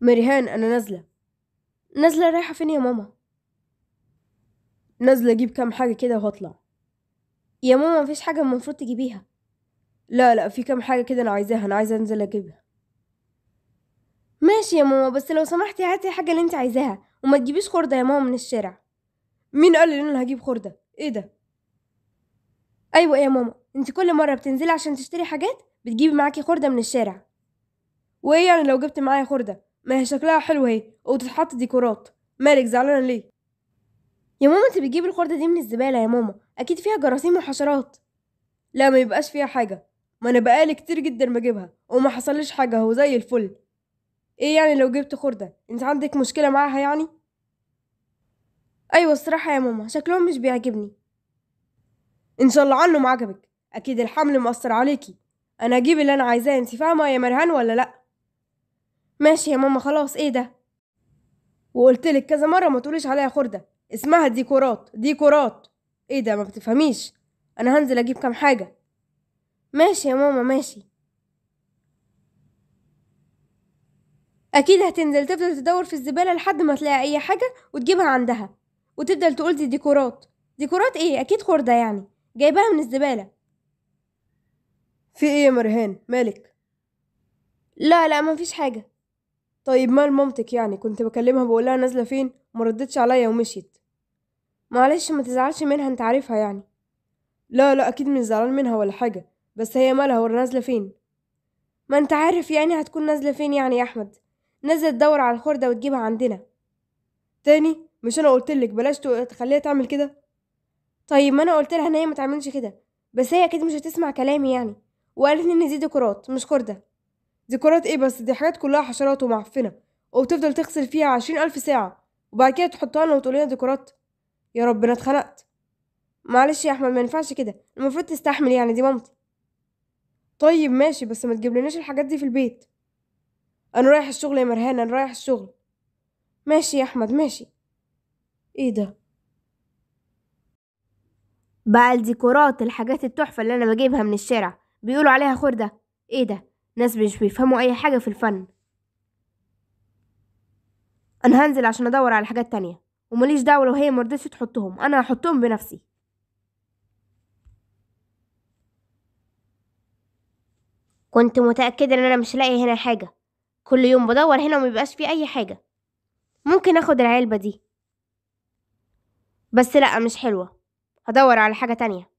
مريهان انا نازله نازلة رايحة فين يا ماما نازله اجيب كام حاجه كده وهطلع يا ماما مفيش حاجة المفروض تجيبيها لا لا في كام حاجه كده انا عايزاها انا عايزه انزل اجيبها ماشي يا ماما بس لو سمحتي هاتي الحاجة اللي انت عايزاها وما تجيبيش خردة يا ماما من الشارع مين قال لي ان انا هجيب خرده ايه ده ايوه يا ماما انت كل مرة بتنزلي عشان تشتري حاجات بتجيبي معاكي خردة من الشارع وايه يعني لو جبت معايا خرده ما هي شكلها حلو اهي وتتحط ديكورات مالك زعلانه ليه يا ماما انت بتجيبي الخردة دي من الزبالة يا ماما اكيد فيها جراثيم وحشرات لا ما يبقاش فيها حاجه ما انا بقالي كتير جدا بجيبها وما حصلش حاجه هو زي الفل ايه يعني لو جبت خرده انت عندك مشكله معاها يعني ايوه الصراحة يا ماما شكلهم مش بيعجبني ان شاء الله عنه ما عجبك اكيد الحمل مأثر عليكي انا اجيب اللي انا عايزاه انت فاهمه يا مرهان ولا لا ماشي يا ماما خلاص ايه ده وقلت لك كذا مره ما تقوليش عليها خرده اسمها ديكورات ديكورات ايه ده ما بتفهميش انا هنزل اجيب كام حاجه ماشي يا ماما ماشي اكيد هتنزل تفضل تدور في الزبالة لحد ما تلاقي اي حاجة وتجيبها عندها وتفضل تقول دي ديكورات ديكورات ايه اكيد خردة يعني جايباها من الزبالة في ايه يا مرهان مالك لا لا مفيش حاجة طيب مال مامتك يعني كنت بكلمها بقولها نازله فين ما ردتش عليا ومشيت معلش ما تزعلش منها انت عارفها يعني لا لا اكيد مش زعلان منها ولا حاجه بس هي مالها ولا نازله فين ما انت عارف يعني هتكون نازلة فين يعني يا احمد نازلة تدور على الخردة وتجيبها عندنا تاني مش انا قلت لك بلاش تو- تخليها تعمل كده طيب ما انا قلت لها ان هي ما تعملش كده بس هي اكيد مش هتسمع كلامي يعني وقالت لي ان دي ديكورات مش خردة ديكورات ايه بس دي حاجات كلها حشرات ومعفنه وبتفضل تغسل فيها عشرين الف ساعه وبعد كده تحطها لنا وتقولي لنا ديكورات يا رب انا اتخنقت معلش يا احمد ما ينفعش كده المفروض تستحمل يعني دي مامتي طيب ماشي بس ما تجيبلناش الحاجات دي في البيت انا رايح الشغل يا مرهان انا رايح الشغل ماشي يا احمد ماشي ايه ده بقى الديكورات الحاجات التحفة اللي أنا بجيبها من الشارع بيقولوا عليها خردة إيه ده؟ ناس مش بيفهموا أي حاجة في الفن أنا هنزل عشان أدور على حاجات تانية ومليش دعوة لو هي مرضتش تحطهم أنا هحطهم بنفسي كنت متأكدة إن أنا مش لاقي هنا حاجة كل يوم بدور هنا ومبيبقاش فيه أي حاجة ممكن أخد العلبة دي بس لأ مش حلوة هدور على حاجة تانية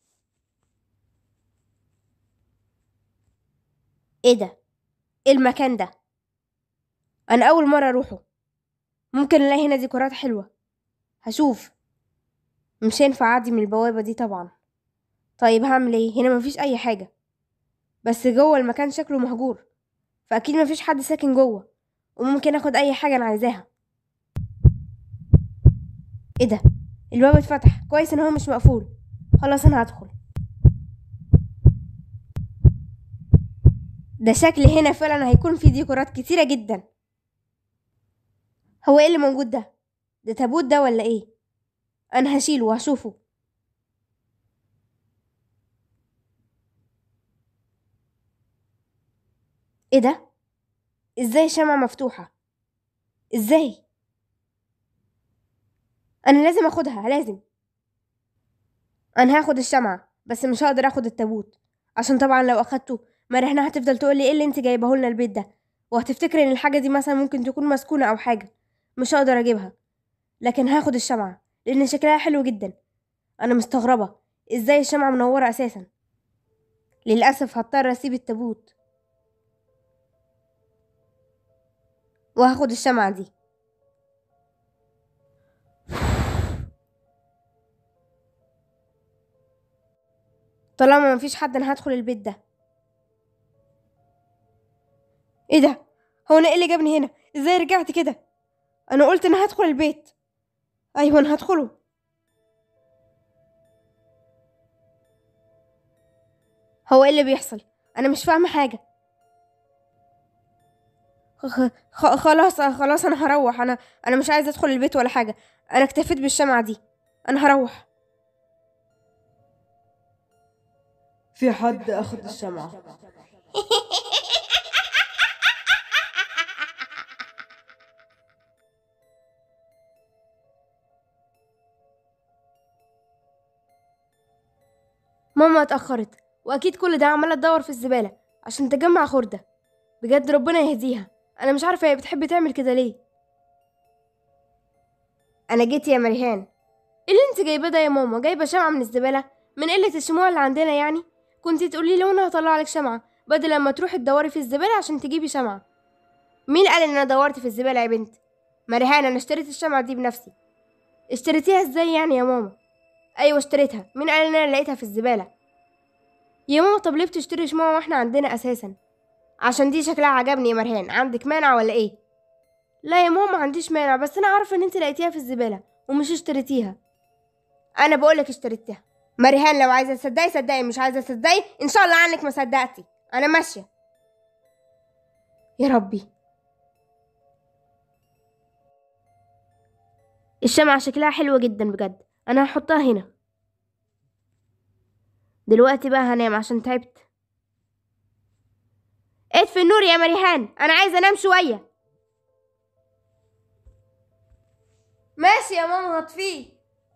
ايه ده ايه المكان ده انا اول مرة اروحه ممكن الاقي هنا ديكورات حلوة هشوف مش هينفع اعدي من البوابة دي طبعا طيب هعمل ايه هنا مفيش اي حاجة بس جوه المكان شكله مهجور فاكيد مفيش حد ساكن جوه وممكن اخد اي حاجة انا عايزاها ايه ده الباب اتفتح كويس ان هو مش مقفول خلاص انا هدخل ده شكل هنا فعلا هيكون في ديكورات كتيرة جدا هو ايه اللي موجود ده ده تابوت ده ولا ايه انا هشيله وهشوفه ايه ده ازاي الشمعة مفتوحة ازاي انا لازم اخدها لازم انا هاخد الشمعة بس مش هقدر اخد التابوت عشان طبعا لو اخدته مريحنا هتفضل تقولي ايه اللي انت جايبه لنا البيت ده وهتفتكري ان الحاجة دي مثلا ممكن تكون مسكونة او حاجة مش هقدر اجيبها لكن هاخد الشمعة لان شكلها حلو جدا انا مستغربة ازاي الشمعة منورة اساسا للأسف هضطر اسيب التابوت وهاخد الشمعة دي طالما مفيش حد انا هدخل البيت ده ايه ده هو انا ايه اللي جابني هنا ازاي رجعت كده انا قلت انا هدخل البيت ايوه انا هدخله هو ايه اللي بيحصل انا مش فاهمه حاجه خ- خ- خلاص خلاص انا هروح انا انا مش عايزه ادخل البيت ولا حاجه انا اكتفيت بالشمعة دي انا هروح في حد اخد الشمعة ماما اتأخرت وأكيد كل ده عمالة تدور في الزبالة عشان تجمع خردة بجد ربنا يهديها أنا مش عارفة هي بتحب تعمل كده ليه أنا جيت يا مريهان إيه اللي انت جايباه ده يا ماما جايبة شمعة من الزبالة من قلة الشموع اللي عندنا يعني كنتي تقولي لي وانا هطلع لك شمعة بدل لما تروحي تدوري في الزبالة عشان تجيبي شمعة مين قال ان انا دورت في الزبالة يا بنت مريهان انا اشتريت الشمعة دي بنفسي اشتريتيها ازاي يعني يا ماما ايوه اشتريتها مين قال ان انا لقيتها في الزبالة يا ماما طب ليه بتشتري شموع واحنا عندنا اساسا عشان دي شكلها عجبني يا مرهان عندك مانع ولا ايه لا يا ماما ما عنديش مانع بس انا عارفه ان انت لقيتيها في الزباله ومش اشتريتيها انا بقولك اشتريتها مريهان لو عايزه تصدقي صدقي مش عايزه تصدقي ان شاء الله عنك ما صدقتي انا ماشيه يا ربي الشمعة شكلها حلوة جدا بجد انا هحطها هنا دلوقتي بقى هنام عشان تعبت اطفي النور يا مريهان انا عايزه انام شويه ماشي يا ماما هطفيه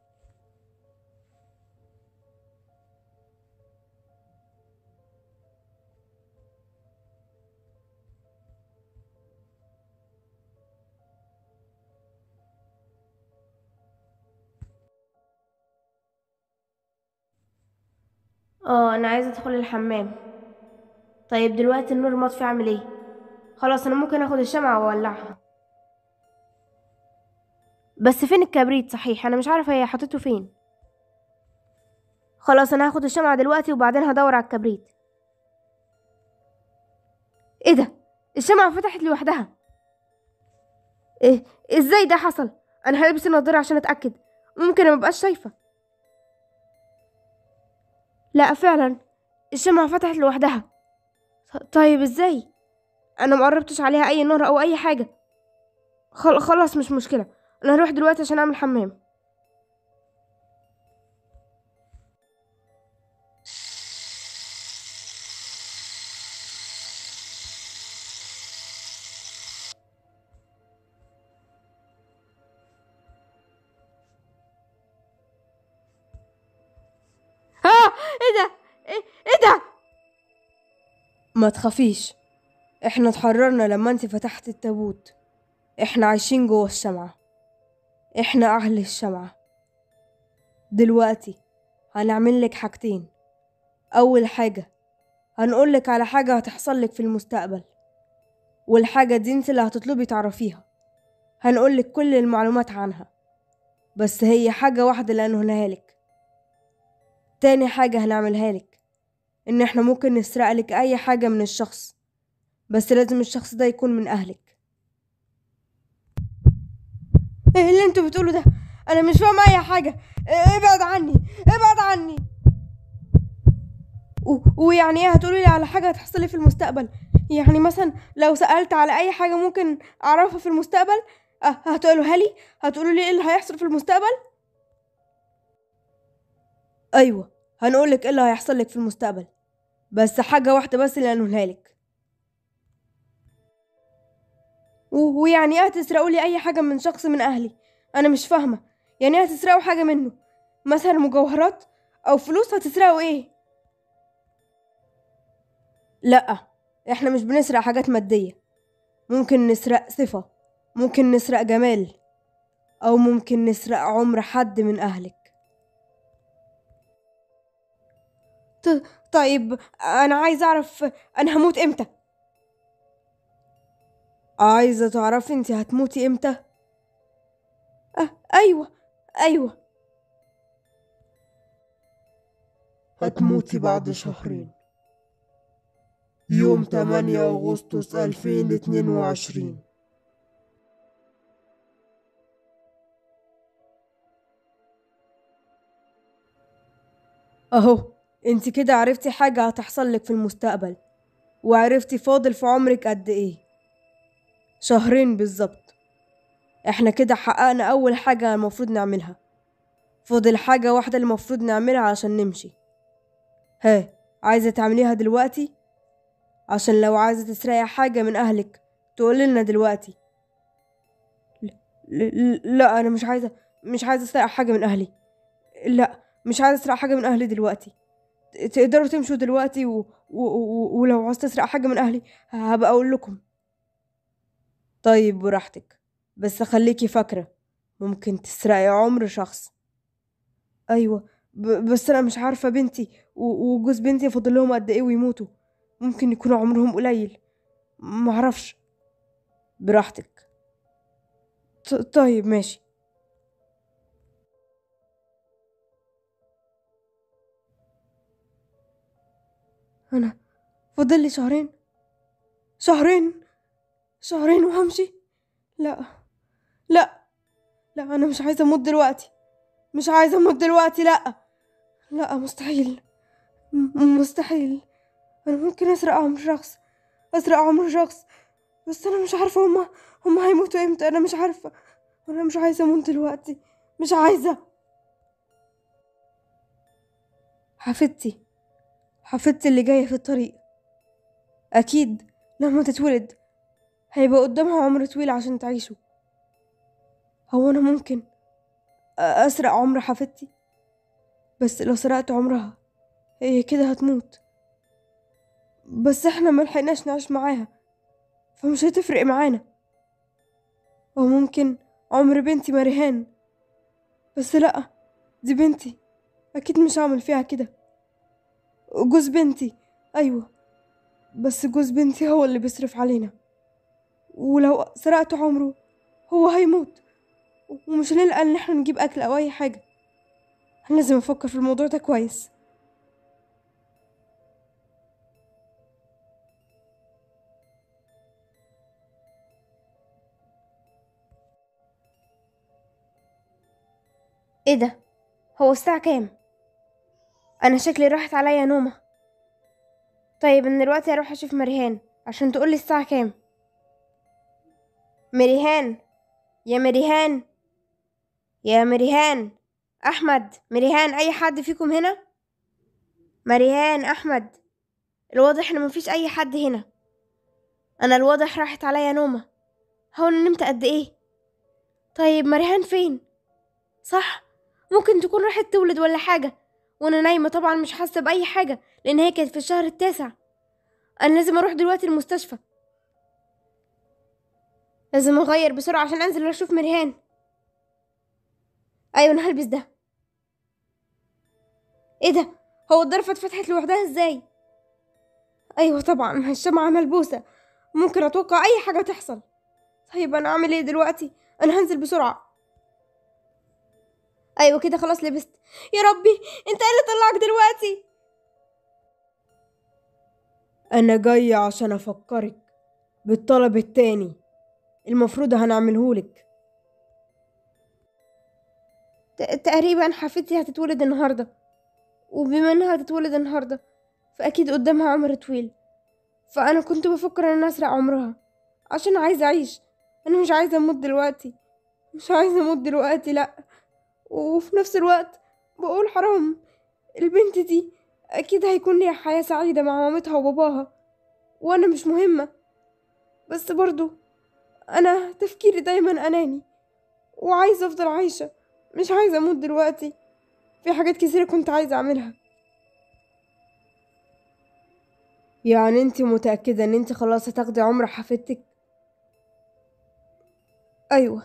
اه انا عايزه ادخل الحمام طيب دلوقتي النور مطفي اعمل ايه خلاص انا ممكن اخد الشمعة واولعها بس فين الكبريت صحيح انا مش عارفه هي حطيته فين خلاص انا هاخد الشمعة دلوقتي وبعدين هدور على الكبريت ايه ده الشمعة فتحت لوحدها ايه ازاي ده حصل انا هلبس النضارة عشان اتاكد ممكن مبقاش شايفه لا فعلا الشمعة فتحت لوحدها طيب ازاي انا مقربتش عليها اي نار او اي حاجه خل... خلاص مش مشكله انا هروح دلوقتي عشان اعمل حمام اه ايه ده ايه ايه ده ما تخافيش احنا اتحررنا لما انت فتحت التابوت احنا عايشين جوه الشمعة احنا اهل الشمعة دلوقتي هنعمل لك حاجتين اول حاجة هنقولك على حاجة هتحصل لك في المستقبل والحاجة دي انت اللي هتطلبي تعرفيها هنقولك كل المعلومات عنها بس هي حاجة واحدة اللي هنقولها لك تاني حاجة هنعملها لك ان احنا ممكن نسرق لك اي حاجة من الشخص بس لازم الشخص ده يكون من اهلك ايه اللي انتوا بتقولوا ده انا مش فاهمة اي حاجة إيه، ابعد عني ابعد عني و- ويعني ايه هتقولي لي على حاجة هتحصل لي في المستقبل يعني مثلا لو سألت على اي حاجة ممكن اعرفها في المستقبل أه هتقولوها لي هتقولوا لي ايه اللي هيحصل في المستقبل ايوه هنقولك ايه اللي هيحصل لك في المستقبل بس حاجة واحدة بس اللي هنقولها لك و- ويعني ايه هتسرقوا لي اي حاجة من شخص من اهلي انا مش فاهمة يعني ايه هتسرقوا حاجة منه مثلا مجوهرات او فلوس هتسرقوا ايه لا احنا مش بنسرق حاجات مادية ممكن نسرق صفة ممكن نسرق جمال او ممكن نسرق عمر حد من اهلك ط- طيب انا عايزه اعرف انا هموت امتى عايزه تعرفي انت هتموتي امتى أه ايوه ايوه هتموتي بعد شهرين يوم 8 أغسطس 2022 اهو انت كده عرفتي حاجه هتحصل لك في المستقبل وعرفتي فاضل في عمرك قد ايه شهرين بالظبط احنا كده حققنا اول حاجه المفروض نعملها فاضل حاجه واحده المفروض نعملها عشان نمشي ها عايزه تعمليها دلوقتي عشان لو عايزه تسرقي حاجه من اهلك تقولي لنا دلوقتي ل- ل- لا انا مش عايزه مش عايزه اسرق حاجه من اهلي لا مش عايزه اسرق حاجه من اهلي دلوقتي ت- تقدروا تمشوا دلوقتي و... و... و... ولو عاوز تسرق حاجة من أهلي هبقى أقول لكم طيب براحتك بس خليكي فاكرة ممكن تسرقي عمر شخص أيوة ب... بس أنا مش عارفة بنتي و... وجوز بنتي فاضل لهم قد إيه ويموتوا ممكن يكونوا عمرهم قليل معرفش براحتك ط... طيب ماشي أنا فاضل لي شهرين شهرين شهرين وهمشي لا لا لا أنا مش عايزة أموت دلوقتي مش عايزة أموت دلوقتي لا لا مستحيل م- مستحيل أنا ممكن أسرق عمر شخص أسرق عمر شخص بس أنا مش عارفة هما هما هيموتوا إمتى أنا مش عارفة أنا مش عايزة أموت دلوقتي مش عايزة حفيدتي حفيدتي اللي جاية في الطريق أكيد لما تتولد هيبقى قدامها عمر طويل عشان تعيشه هو أنا ممكن أ- أسرق عمر حفيدتي بس لو سرقت عمرها هي كده هتموت بس احنا ملحقناش نعيش معاها فمش هتفرق معانا وممكن عمر بنتي مريهان بس لأ دي بنتي أكيد مش هعمل فيها كده جوز بنتي أيوة بس جوز بنتي هو اللي بيصرف علينا ولو سرقت عمره هو هيموت ومش هنلقى ان احنا نجيب اكل او اي حاجة أنا لازم افكر في الموضوع ده كويس ايه ده هو الساعة كام انا شكلي راحت عليا نومة طيب انا دلوقتي هروح اشوف مريهان عشان تقولي الساعة كام مريهان يا مريهان يا مريهان احمد مريهان اي حد فيكم هنا مريهان احمد الواضح ان مفيش اي حد هنا انا الواضح راحت عليا نومة هو انا نمت قد ايه طيب مريهان فين صح ممكن تكون راحت تولد ولا حاجة وانا نايمة طبعا مش حاسة بأي حاجة لان هي كانت في الشهر التاسع انا لازم اروح دلوقتي المستشفى لازم اغير بسرعة عشان انزل اشوف مريهان ايوه انا هلبس ده ايه ده هو الضرفة اتفتحت لوحدها ازاي ايوه طبعا الشمعة ملبوسة ممكن اتوقع اي حاجة تحصل طيب انا اعمل ايه دلوقتي انا هنزل بسرعة ايوه كده خلاص لبست يا ربي انت ايه اللي طلعك دلوقتي انا جاية عشان افكرك بالطلب التاني المفروض هنعملهولك ت- تقريبا حفيدتي هتتولد النهارده وبما انها هتتولد النهارده فاكيد قدامها عمر طويل فانا كنت بفكر ان انا اسرق عمرها عشان عايزه اعيش انا مش عايزه اموت دلوقتي مش عايزه اموت دلوقتي لا وفي نفس الوقت بقول حرام البنت دي اكيد هيكون ليها حياه سعيده مع مامتها وباباها وانا مش مهمه بس برضو انا تفكيري دايما اناني وعايزه افضل عايشه مش عايزه اموت دلوقتي في حاجات كتيره كنت عايزه اعملها يعني انت متأكدة ان انت خلاص هتاخدي عمر حفيدتك ايوه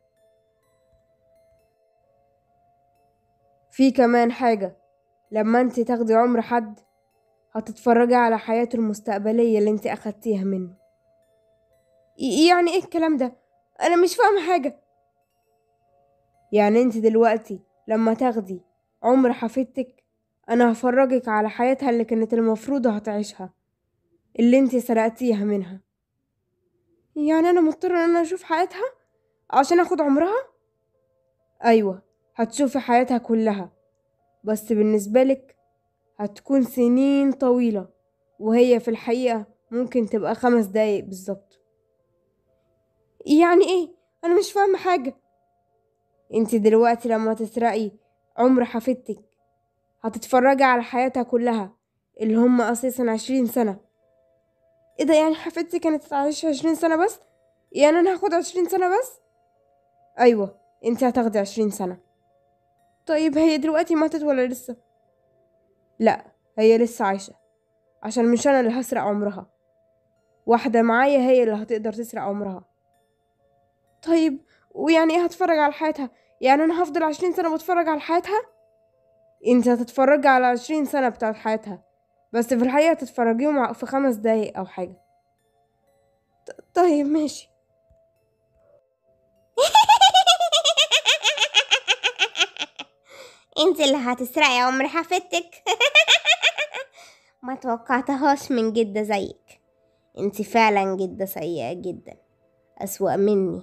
في كمان حاجة لما انت تاخدي عمر حد هتتفرجي على حياته المستقبلية اللي انت اخدتيها منه ي- يعني ايه الكلام ده انا مش فاهمه حاجه يعني انت دلوقتي لما تاخدي عمر حفيدتك انا هفرجك على حياتها اللي كانت المفروض هتعيشها اللي انت سرقتيها منها يعني انا مضطره ان انا اشوف حياتها عشان اخد عمرها ايوه هتشوفي حياتها كلها بس بالنسبة لك هتكون سنين طويلة وهي في الحقيقة ممكن تبقى خمس دقايق بالظبط يعني ايه انا مش فاهمه حاجه انت دلوقتي لما تسرقي عمر حفيدتك هتتفرجي على حياتها كلها اللي هم اساسا عشرين سنة ايه ده يعني حفيدتي كانت هتعيش عشرين سنه بس يعني انا هاخد عشرين سنه بس ايوه انت هتاخدي عشرين سنة طيب هي دلوقتي ماتت ولا لسه لا هي لسه عايشة عشان مش أنا اللي هسرق عمرها واحدة معايا هي اللي هتقدر تسرق عمرها طيب ويعني ايه هتفرج على حياتها يعني انا هفضل عشرين سنة بتفرج على حياتها انت هتتفرجي على عشرين سنة بتاعت حياتها بس في الحقيقة تتفرجيهم في خمس دقايق أو حاجة ط- طيب ماشي انت اللي هتسرقي عمر حفيدتك ما توقعتهاش من جدة زيك انت فعلا جدة سيئة جدا أسوأ مني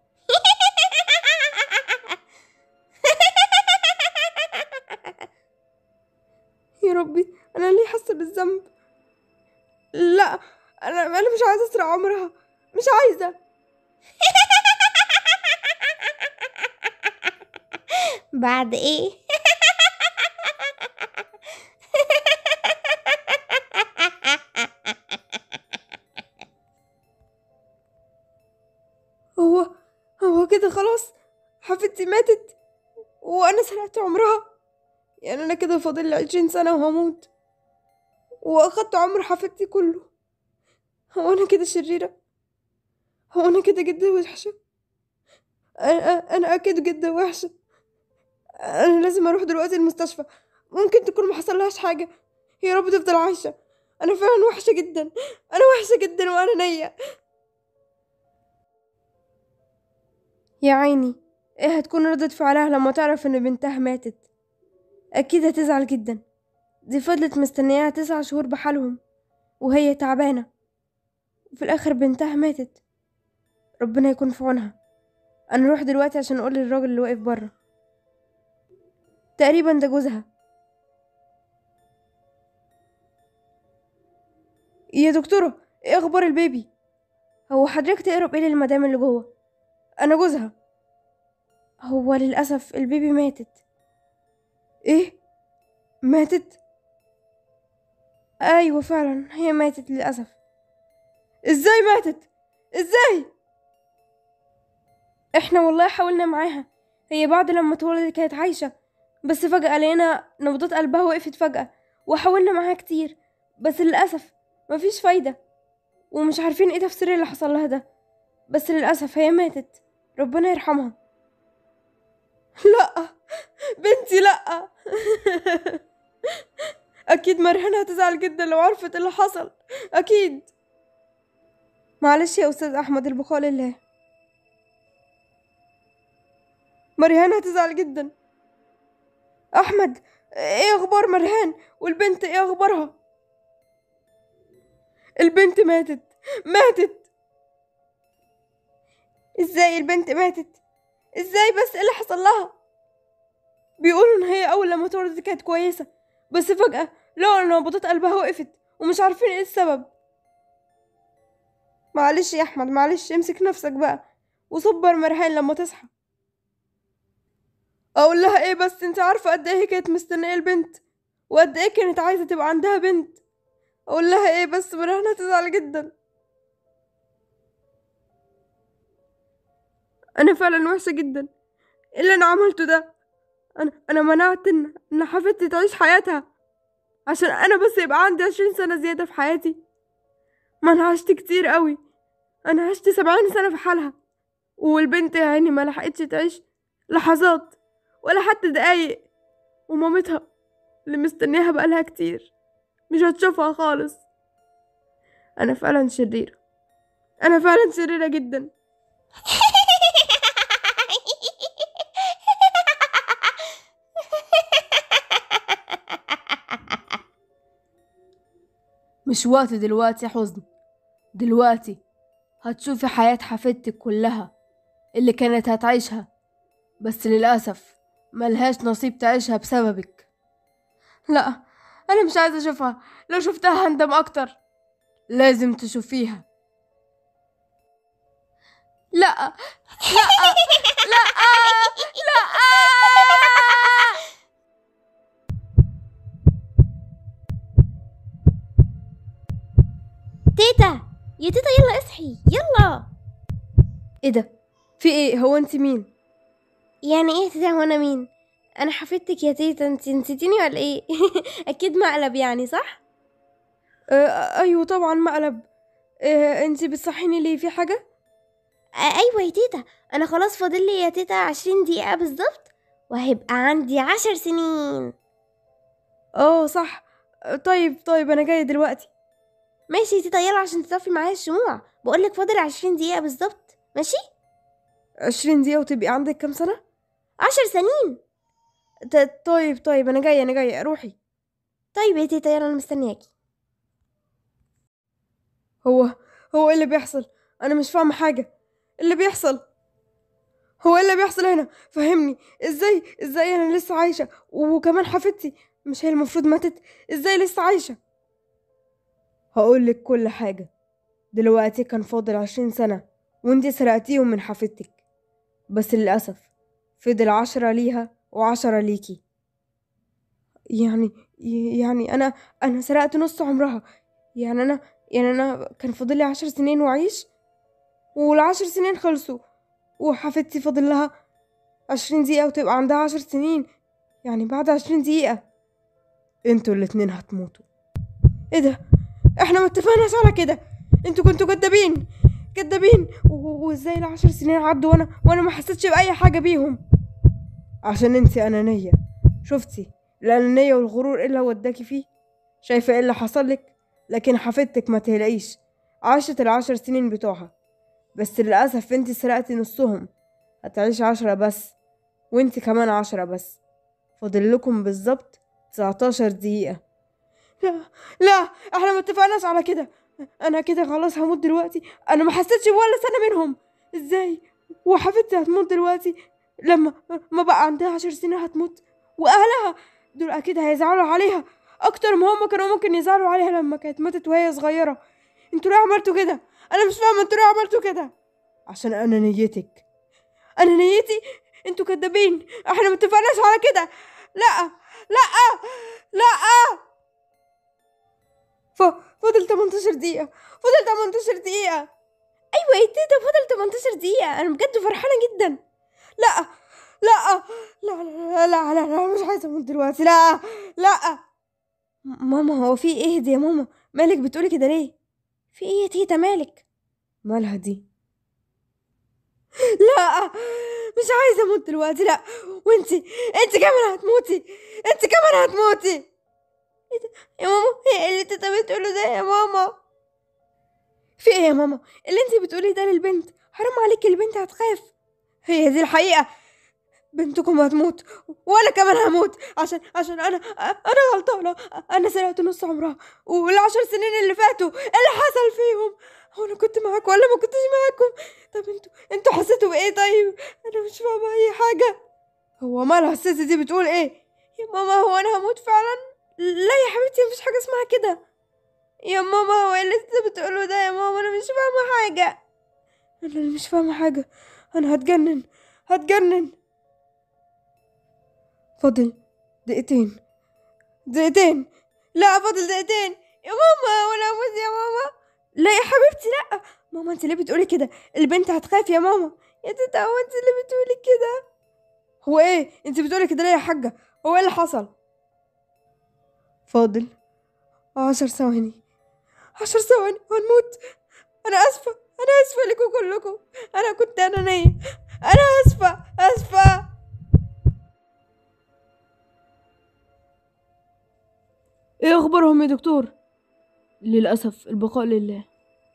يا ربي أنا ليه حاسة بالذنب لا أنا أنا مش عايزة أسرق عمرها مش عايزة بعد ايه هو هو كده خلاص حفيدتي ماتت وأنا سرقت عمرها يعني أنا كده فاضل لي عشرين سنة وهموت وأخدت عمر حفيدتي كله هو أنا كده شريرة هو أنا كده جدا وحشة أنا أنا أكيد جدا وحشة أنا لازم أروح دلوقتي المستشفى ممكن تكون ما حصلهاش حاجة يا رب تفضل عايشة أنا فعلا وحشة جدا أنا وحشة جدا وأنا نية يا عيني ايه هتكون ردة فعلها لما تعرف ان بنتها ماتت اكيد هتزعل جدا دي فضلت مستنياها تسع شهور بحالهم وهي تعبانة وفي الاخر بنتها ماتت ربنا يكون في عونها انا اروح دلوقتي عشان اقول للراجل اللي واقف بره تقريبا ده جوزها يا دكتورة ايه اخبار البيبي هو حضرتك تقرب ايه للمدام اللي جوه انا جوزها هو للاسف البيبي ماتت ايه ماتت ايوه فعلا هي ماتت للاسف ازاي ماتت ازاي احنا والله حاولنا معاها هي بعد لما اتولدت كانت عايشه بس فجاه لقينا نبضات قلبها وقفت فجاه وحاولنا معاها كتير بس للاسف مفيش فايده ومش عارفين ايه تفسير اللي حصل لها ده بس للاسف هي ماتت ربنا يرحمها لا بنتي لا اكيد مرهنة هتزعل جدا لو عرفت اللي حصل اكيد معلش يا استاذ احمد البقاء لله مريهان هتزعل جدا احمد ايه اخبار مريهان والبنت ايه اخبارها البنت ماتت ماتت ازاي البنت ماتت ازاي بس ايه اللي حصل لها بيقولوا ان هي اول لما اتولدت كانت كويسه بس فجاه لقوا ان نبضات قلبها وقفت ومش عارفين ايه السبب معلش يا احمد معلش امسك نفسك بقى وصبر مرهان لما تصحى اقول لها ايه بس انت عارفه قد ايه هي كانت مستنيه البنت وقد ايه كانت عايزه تبقى عندها بنت اقول لها ايه بس مرهان هتزعل جدا انا فعلا وحشه جدا إيه اللي انا عملته ده انا انا منعت ان ان حفيدتي تعيش حياتها عشان انا بس يبقى عندي عشرين سنه زياده في حياتي ما انا عشت كتير قوي انا عشت سبعين سنه في حالها والبنت يا عيني ما لحقتش تعيش لحظات ولا حتى دقايق ومامتها اللي مستنياها بقالها كتير مش هتشوفها خالص انا فعلا شريره انا فعلا شريره جدا مش وقت دلوقتي يا حزن دلوقتي هتشوفي حياة حفيدتك كلها اللي كانت هتعيشها بس للأسف ملهاش نصيب تعيشها بسببك لا أنا مش عايزة أشوفها لو شفتها هندم أكتر لازم تشوفيها لا لا لا لا تيتا يا تيتا يلا اصحي يلا ايه ده في ايه هو انت مين يعني ايه تيتا وانا مين انا حفيدتك يا تيتا انت نسيتيني ولا ايه اكيد مقلب يعني صح آه ايوه طبعا مقلب آه انت بتصحيني ليه في حاجه آه ايوه يا تيتا انا خلاص فاضل لي يا تيتا عشرين دقيقة بالظبط وهيبقى عندي عشر سنين اه صح آه، طيب طيب انا جايه دلوقتي ماشي يا تيتا يلا عشان تطفي معايا الشموع بقولك فاضل عشرين دقيقة بالظبط ماشي عشرين دقيقه وتبقي عندك كام سنه عشر سنين ت- طيب طيب انا جايه انا جايه روحي طيب يا تيتا يلا انا مستنياكي هو هو ايه اللي بيحصل انا مش فاهمه حاجه إيه اللي بيحصل هو ايه اللي بيحصل هنا فهمني ازاي ازاي انا لسه عايشه وكمان حفيدتي مش هي المفروض ماتت ازاي لسه عايشه هقولك كل حاجه دلوقتي كان فاضل عشرين سنه وانتي سرقتيهم من حفيدتك بس للاسف فضل عشرة ليها وعشرة ليكي يعني يعني انا انا سرقت نص عمرها يعني انا يعني انا كان فاضل لي عشر سنين واعيش والعشر سنين خلصوا وحفيدتي فاضل لها عشرين دقيقة وتبقى عندها عشر سنين يعني بعد عشرين دقيقة انتوا الاتنين هتموتوا ايه ده احنا ما اتفقناش على كده انتوا كنتوا كدابين كدابين و- وازاي العشر سنين عدوا وانا وانا ما حسيتش باي حاجة بيهم عشان انتي انانية شفتي الانانية والغرور ايه اللي وداكي فيه شايفة ايه اللي حصل لك لكن حفيدتك ما تقلقيش عاشت العشر سنين بتوعها بس للأسف انت سرقتي نصهم هتعيش عشرة بس وانت كمان عشرة بس فاضل لكم بالظبط 19 دقيقة لا لا احنا ما اتفقناش على كده انا كده خلاص هموت دلوقتي انا ما حسيتش ولا سنة منهم ازاي وحفيدتي هتموت دلوقتي لما ما بقى عندها عشر سنين هتموت واهلها دول اكيد هيزعلوا عليها اكتر ما هم كانوا ممكن يزعلوا عليها لما كانت ماتت وهي صغيرة انتوا ليه عملتوا كده انا مش فاهمة انتوا ليه عملتوا كده عشان انا نيتك انا نيتي انتوا كدابين احنا ما اتفقناش على كده لا لا لا ف... فضل 18 دقيقة فضل 18 دقيقة ايوه يا تيتا فاضل 18 دقيقة انا بجد فرحانة جدا لا لا لا لا لا لا, لا مش عايزة اموت دلوقتي لا لا ماما هو في ايه دي يا ماما مالك بتقولي كده ليه في ايه يا تيتا مالك مالها دي لا مش عايزة اموت دلوقتي لا وانتي انتي كمان هتموتي انتي كمان هتموتي يا ماما ايه اللي تيتا بتقوله ده يا ماما في ايه يا ماما اللي انتي بتقولي ده للبنت حرام عليكي البنت هتخاف هي دي الحقيقة بنتكم هتموت وانا كمان هموت عشان عشان انا انا غلطانة انا سرقت نص عمرها والعشر سنين اللي فاتوا اللي حصل فيهم هو انا كنت معاكم ولا ما كنتش معاكم طب انتوا انتوا حسيتوا بايه طيب انا مش فاهمة اي حاجة هو مالها الست دي بتقول ايه يا ماما هو انا هموت فعلا لا يا حبيبتي مفيش حاجة اسمها كده يا ماما هو ايه اللي انت بتقوله ده يا ماما انا مش فاهمة حاجة انا اللي مش فاهمة حاجة انا هتجنن هتجنن فاضل دقيقتين دقيقتين لا فاضل دقيقتين يا ماما ولا اموت يا ماما لا يا حبيبتي لا ماما انت ليه بتقولي كده البنت هتخاف يا ماما يا تيتا هو انت اللي بتقولي كده هو ايه انت بتقولي كده ليه يا حاجة هو ايه اللي حصل فاضل عشر ثواني عشر ثواني وهنموت انا اسفة انا اسفة لكم كلكم انا كنت انانية انا اسفة اسفة ايه اخبارهم يا دكتور للاسف البقاء لله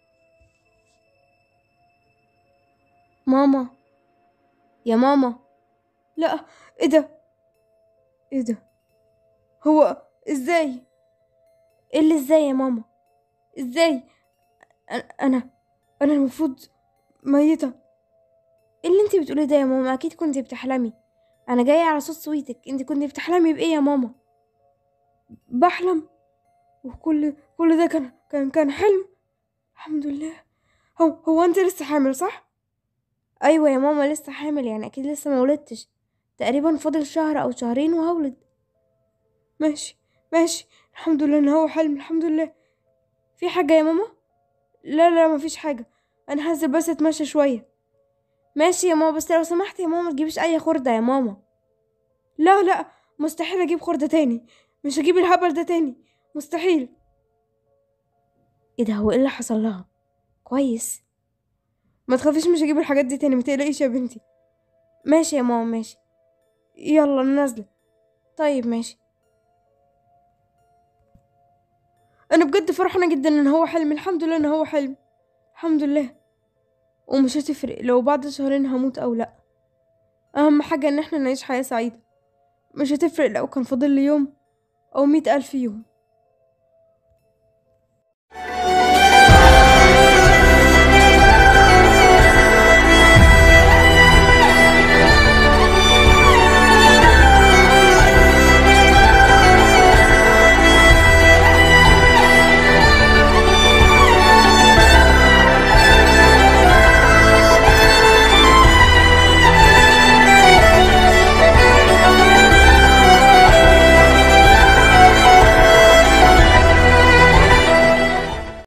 ماما يا ماما لا ايه ده ايه ده هو ازاي ايه اللي ازاي يا ماما ازاي انا انا انا المفروض ميتة ايه اللي انتي بتقولي ده يا ماما اكيد كنتي بتحلمي انا جايه على صوت صويتك انتي كنتي بتحلمي بايه يا ماما بحلم وكل كل ده كان كان كان حلم الحمد لله هو هو انت لسه حامل صح ايوه يا ماما لسه حامل يعني اكيد لسه ما ولدتش تقريبا فاضل شهر او شهرين وهولد ماشي ماشي الحمد لله ان هو حلم الحمد لله في حاجة يا ماما لا لا مفيش حاجة انا هنزل بس اتمشى شوية ماشي يا ماما بس لو سمحتي يا ماما ما تجيبيش اي خردة يا ماما لا لا مستحيل اجيب خردة تاني مش هجيب الهبل ده تاني مستحيل ايه ده هو ايه اللي حصل لها كويس ما تخافيش مش هجيب الحاجات دي تاني ما تقلقيش يا بنتي ماشي يا ماما ماشي يلا انا نازله طيب ماشي انا بجد فرحانه جدا ان هو حلم الحمد لله ان هو حلم الحمد لله ومش هتفرق لو بعد شهرين هموت او لا اهم حاجه ان احنا نعيش حياه سعيده مش هتفرق لو كان فاضل لي يوم او مئة الف يوم